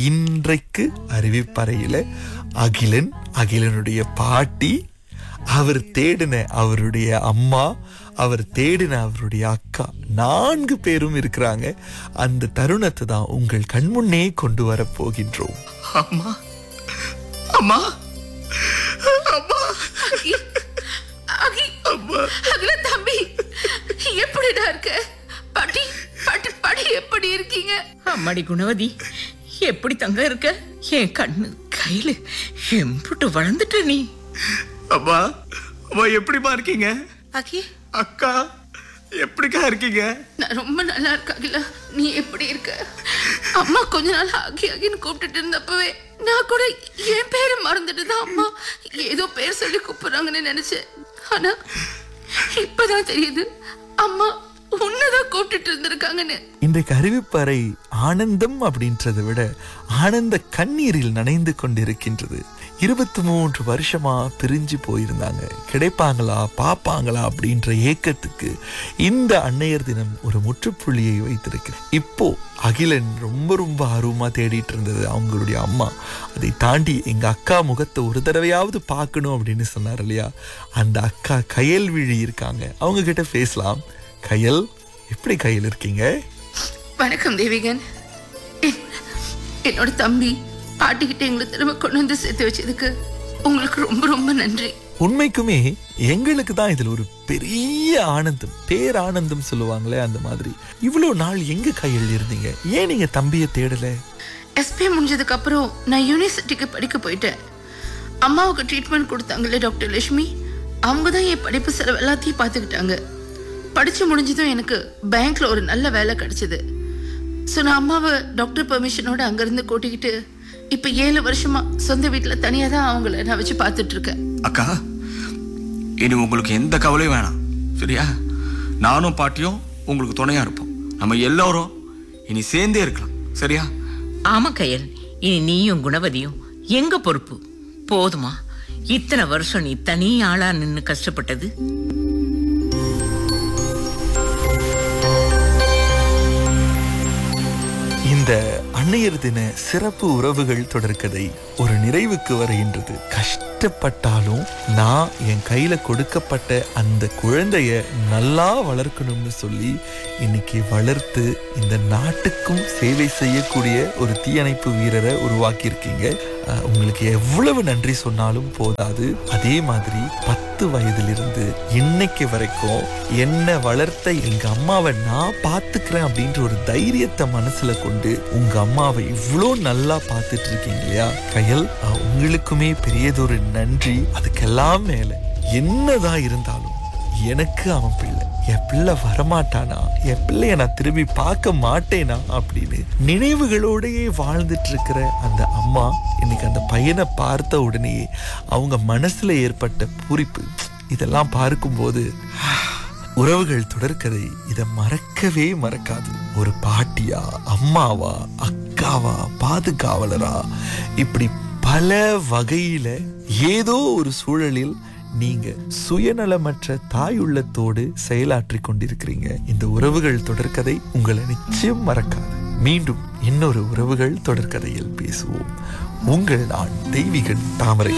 இன்றைக்கு அறிவிப்பறையில அகிலன் அகிலனுடைய பாட்டி அவர் தேடின அவருடைய அம்மா அவர் தேடின அவருடைய அக்கா நான்கு பேரும் இருக்கிறாங்க அந்த தருணத்தை தான் உங்கள் கண்முன்னே கொண்டு வர போகின்றோம் அம்மா அம்மா அம்மா அகி அகி அகில தம்பி எப்படிடா இருக்க பாட்டி பாட்டி பாட்டி எப்படி இருக்கீங்க அம்மாடி குணவதி எப்படி தங்க இருக்க என் கண்ணு கையில எம்புட்டு வளர்ந்துட்ட நீ அம்மா அம்மா எப்படிமா இருக்கீங்க அகி அக்கா எப்படிக்கா இருக்கீங்க நான் ரொம்ப நல்லா இருக்க அகிலா நீ எப்படி இருக்க அம்மா கொஞ்ச நாள் ஆகி ஆகின்னு கூப்பிட்டுட்டு இருந்தப்பவே நான் கூட என் பேரை மறந்துட்டு தான் அம்மா ஏதோ பேர் சொல்லி கூப்பிடுறாங்கன்னு நினைச்சேன் ஆனா இப்பதான் தெரியுது அம்மா உன்னதான் கூப்பிட்டுட்டு இருந்திருக்காங்கன்னு இன்றைக்கு அறிவிப்பறை ஆனந்தம் அப்படின்றதை விட ஆனந்த கண்ணீரில் நனைந்து கொண்டிருக்கின்றது இருபத்தி மூன்று வருஷமா பிரிஞ்சு போயிருந்தாங்க கிடைப்பாங்களா பாப்பாங்களா அப்படின்ற ஏக்கத்துக்கு இந்த அன்னையர் தினம் ஒரு முற்றுப்புள்ளியை வைத்திருக்கு இப்போ அகிலன் ரொம்ப ரொம்ப ஆர்வமா தேடிட்டு இருந்தது அவங்களுடைய அம்மா அதை தாண்டி எங்க அக்கா முகத்தை ஒரு தடவையாவது பார்க்கணும் அப்படின்னு சொன்னார் இல்லையா அந்த அக்கா கயல்விழி இருக்காங்க அவங்க கிட்ட பேசலாம் கயல் எப்படி கையில் இருக்கீங்க வணக்கம் தேவிகன் என்- என்னோட தம்பி பாட்டிக்கிட்ட எங்களை திரும்ப கொண்டு வந்து சேர்த்து வச்சதுக்கு உங்களுக்கு ரொம்ப ரொம்ப நன்றி உண்மைக்குமே எங்களுக்கு தான் இதுல ஒரு பெரிய ஆனந்தம் பேரானந்தம் சொல்லுவாங்களே அந்த மாதிரி இவ்வளவு நாள் எங்க கையில் இருந்தீங்க ஏன் நீங்க தம்பியை தேடல எஸ்பி முடிஞ்சதுக்கு அப்புறம் நான் யூனிவர்சிட்டிக்கு படிக்க போயிட்டேன் அம்மாவுக்கு ட்ரீட்மெண்ட் கொடுத்தாங்களே டாக்டர் லட்சுமி அவங்க தான் என் படிப்பு செலவு எல்லாத்தையும் பார்த்துக்கிட்டாங்க படிச்சு முடிஞ்சதும் எனக்கு பேங்க்ல ஒரு நல்ல வேலை கிடைச்சது ஸோ நான் அம்மாவை டாக்டர் பெர்மிஷனோட அங்கேருந்து கூட்டிக்கிட்டு இப்போ ஏழு வருஷமா சொந்த வீட்டில் தனியாக தான் அவங்கள நான் வச்சு பார்த்துட்டு இருக்கேன் அக்கா இனி உங்களுக்கு எந்த கவலையும் வேணாம் சரியா நானும் பாட்டியும் உங்களுக்கு துணையா இருப்போம் நம்ம எல்லாரும் இனி சேர்ந்தே இருக்கலாம் சரியா ஆமா கையல் இனி நீயும் குணவதியும் எங்க பொறுப்பு போதுமா இத்தனை வருஷம் நீ தனி ஆளா நின்னு கஷ்டப்பட்டது இந்த அன்னையர் தின சிறப்பு உறவுகள் தொடர்கதை ஒரு நிறைவுக்கு வருகின்றது கஷ்டப்பட்டாலும் நான் என் கையில கொடுக்கப்பட்ட அந்த குழந்தைய நல்லா வளர்க்கணும்னு சொல்லி இன்னைக்கு வளர்த்து இந்த நாட்டுக்கும் சேவை செய்யக்கூடிய ஒரு தீயணைப்பு வீரரை உருவாக்கியிருக்கீங்க அஹ், உங்களுக்கு எவ்வளவு நன்றி சொன்னாலும் போதாது அதே மாதிரி பத்து வயதிலிருந்து இன்னைக்கு வரைக்கும் என்ன வளர்த்த எங்க அம்மாவை நான் பாத்துக்கிறேன் அப்படின்ற ஒரு தைரியத்தை மனசுல கொண்டு உங்க அம்மாவை இவ்வளோ நல்லா பார்த்துட்டு இருக்கீங்க இல்லையா கையல் அஹ், உங்களுக்குமே பெரியதொரு நன்றி அதுக்கெல்லாம் மேல என்னதான் இருந்தாலும் எனக்கு அவன் பிள்ளை என் பிள்ளை வரமாட்டானா என் பிள்ளைய நான் திரும்பி பார்க்க மாட்டேனா அப்படின்னு நினைவுகளோடயே வாழ்ந்துட்டு இருக்கிற அந்த அம்மா இன்னைக்கு அந்த பையனை பார்த்த உடனே அவங்க மனசுல ஏற்பட்ட பூரிப்பு இதெல்லாம் பார்க்கும்போது உறவுகள் தொடர்கதை இதை மறக்கவே மறக்காது ஒரு பாட்டியா அம்மாவா அக்காவா பாதுகாவலரா இப்படி பல வகையில ஏதோ ஒரு சூழலில் நீங்க சுயநலமற்ற தாயுள்ளத்தோடு செயலாற்றி கொண்டிருக்கிறீங்க இந்த உறவுகள் தொடர்கதை உங்களை நிச்சயம் மறக்காது மீண்டும் இன்னொரு உறவுகள் தொடர்கதையில் பேசுவோம் உங்கள் நான் தெய்வீகன் தாமரை